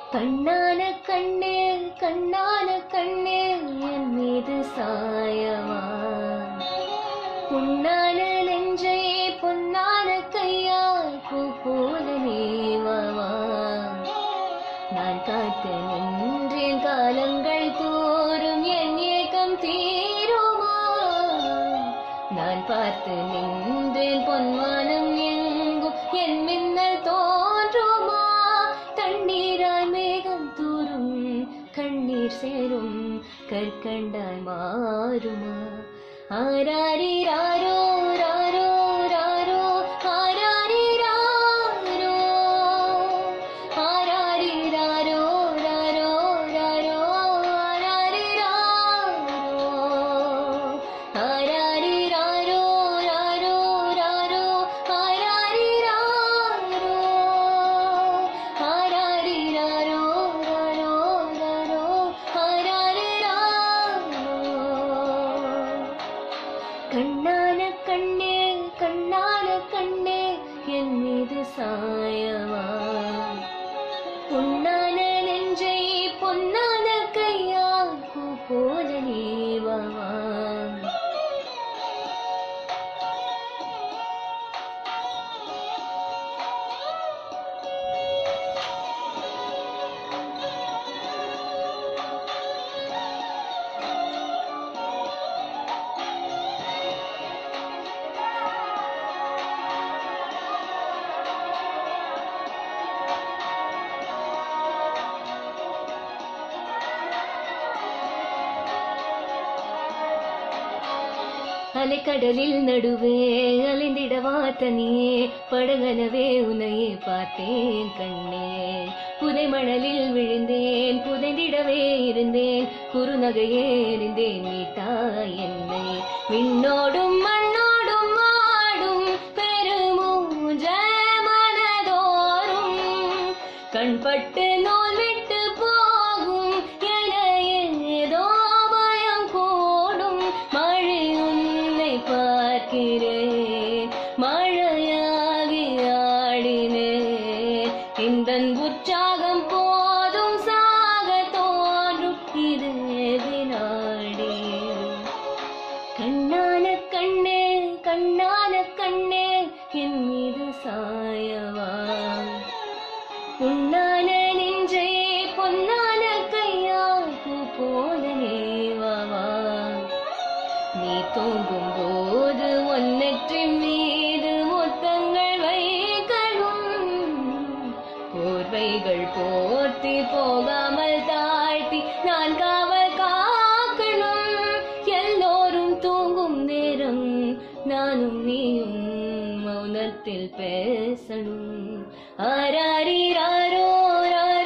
கண்ணான கண்ணே கண்ணான கண்ணே என் மீது சாயவா பொன்னான நெஞ்சை பொன்னான கையால் பூ போல நீவவா நான் காத்து நின்றேன் காலங்கள் தோறும் என் ஏக்கம் தீருமா நான் பார்த்து நின்றேன் பொன்வானம் எங்கும் என் மின்னல் தோன்றுமா தண்ணீராய் மேகம் தூரும் கண்ணீர் சேரும் கற்கண்டாய் மாறுமா ஆராரி ராரோ ராரோ ராரோ ஆராரி ராரோ ஆராரி ராரோ ராரோ ராரோ ஆராரி ராரோ ஆராரி ராரோ ராரோ ராரோ ஆராரி ராரோ ஆராரி ராரோ ராரோ ராரோ ஆராரி ராரோ கண்ணான கண்ணே கண்ணான கண்ணே என் மீது சாயவா பொன்னான நெஞ்சை பொன்னான கையால் பூ போல நீவவா அலைக்கடலில் நடுவே அலைந்திடவா தனியே படகனவே உன்னையே பார்த்தேன் கண்ணே புதை மணலில் விழுந்தேன் புதைந்திடவே இருந்தேன் குறுநகையே எறிந்தேன் மீட்டா என்னை விண்ணோடும் மண்ணோடும் ஆடும் பெருமூஞ்ச மனதோறும் கண்பட்டு நூல் விட்டு போகும் என ஏதோ பயம் கூடும் மழை உன்னை பார்க்கிறேன் மழையாகி ஆடினேன் இந்த உற்சாகம் போதும் சாக தோன்றும் இது வினாடி கண்ணான கண்ணே கண்ணான கண்ணே என் மீது சாயவா பொன்னான நெஞ்சை பொன்னான கையால் பூ போல நீவவா நீ தூங்கும் போது ஒன்னற்றி மீது முத்தங்கள் வைக்கணும் போர்வைகள் போர்த்தி போகாமல் தாழ்த்தி நான் காவல் காக்கணும் எல்லோரும் தூங்கும் நேரம் நானும் நீயும் மௌனத்தில் பேசணும் ஆராரி ராரோ ராரோ